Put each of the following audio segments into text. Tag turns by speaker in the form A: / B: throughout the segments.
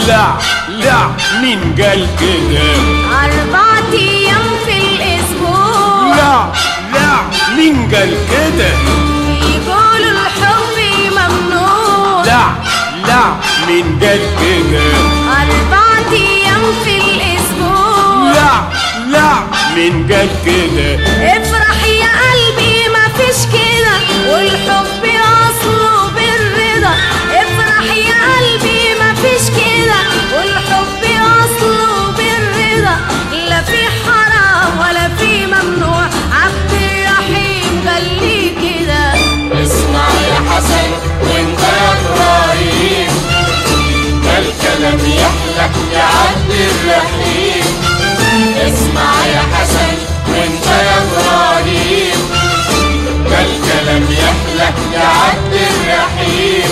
A: لا لا مين قال كده
B: أربع أيام في الأسبوع
A: لا لا مين قال كده
B: يقولوا الحب ممنوع
A: لا لا مين قال كده
B: أربع أيام في الأسبوع
A: لا لا مين قال كده
B: افرح يا قلبي مفيش كده والحب أصله بالرضا افرح يا قلبي مفيش كده والحب أصله بالرضا لا في حرام ولا في ممنوع عبد الرحيم قال لي كده
C: اسمع يا حسن وانت يا ابراهيم ده الكلام يحلى يا عبد الرحيم اسمع يا حسن وانت يا ابراهيم ده الكلام يحلى يا عبد الرحيم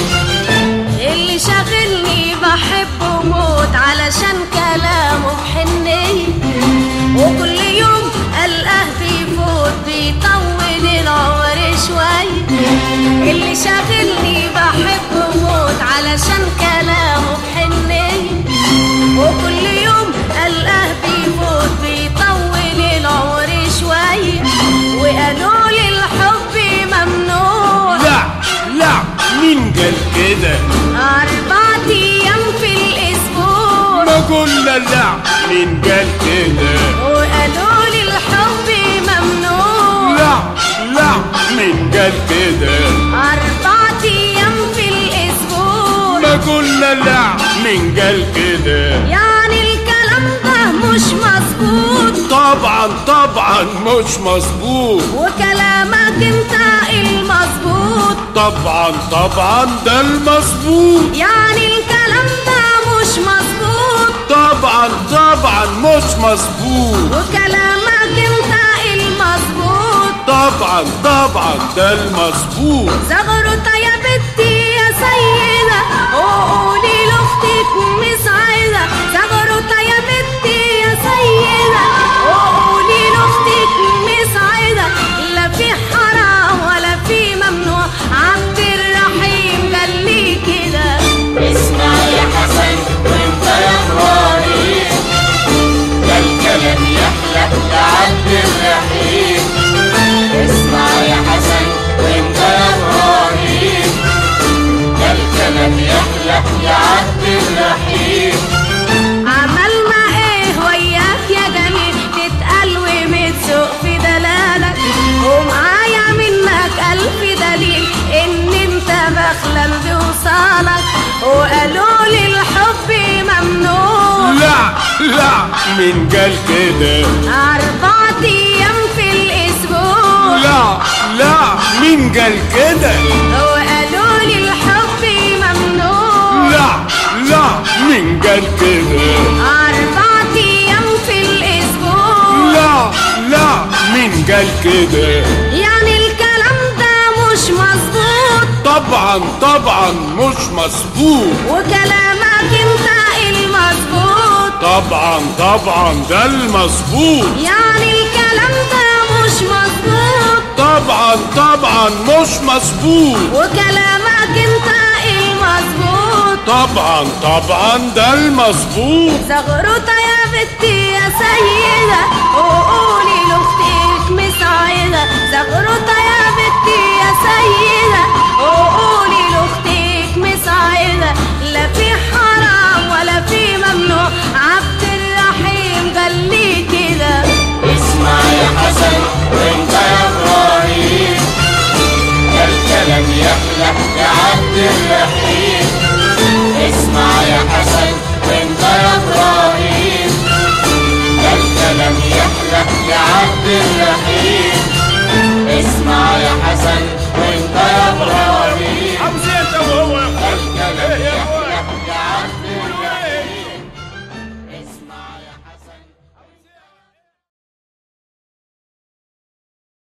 B: اللي شاغلني بحبه موت علشان كلامه بحنية وكل يوم القاه بيفوت بيطول العمر شوية اللي شاغلني بحبه موت علشان كلامه بحنية وكل يوم القاه بيفوت بيطول العمر شوية وقالوا لي الحب ممنوع
A: لا لا مين قال كده
B: أربع أيام في الأسبوع
A: ما قلنا لا مين قال كده
B: وقالوا لي الحب ممنوع
A: لا لا مين قال كده
B: أربع أيام في الأسبوع
A: ما قلنا لا مين قال كده
B: يعني الكلام ده مش مظبوط
A: طبعا طبعا مش مظبوط
B: وكلامك انت المظبوط
A: طبعا طبعا ده المظبوط
B: يعني الكلام ده مش مظبوط
A: طبعا طبعا مش مظبوط
B: وكلامك انت المظبوط
A: طبعا طبعا ده المظبوط
B: زغرطة يا بنتي يا سيدة وقولي لاختك مسعدة زغرطة يا بنتي يا سيدة وقولي لاختك مسعدة لا في حرام ولا في ممنوع عبد الرحيم قال لي كده
C: اسمع يا حسن وانت يا ابراهيم ده الكلام يحلى يا عبد الرحيم اسمع يا حسن وانت يا ابراهيم ده الكلام يحلى يا عبد الرحيم
B: عملنا ايه وياك يا جميل تتقل ومتسوق في دلالك ومعايا منك الف دليل ان انت بخلل بوصالك وقالوا لي الحب ممنوع
A: لا لا مين قال كده
B: اربع ايام في الاسبوع
A: لا لا مين قال كده
B: وقالوا لي الحب ممنوع
A: لا لا مين قال كده
B: اربع ايام في الاسبوع
A: لا لا مين قال كده
B: يعني الكلام ده مش مظبوط
A: طبعا طبعا مش مظبوط
B: وكلامك انت المظبوط
A: طبعا طبعا ده المظبوط
B: يعني الكلام ده مش مظبوط
A: طبعا طبعا مش مظبوط
B: وكلامك انت المظبوط
A: طبعا طبعا ده المظبوط
B: زغرطة يا بنتي يا سيدة وقولي لاختك مسعدة زغرطة يا بنتي يا سيدة وقولي لاختك مسعدة لا في حرام ولا في ممنوع عبد الرحيم قال لي كده
C: اسمع يا حسن وانت يا ابراهيم ده الكلام يحلى يا عبد الرحيم اسمع يا حسن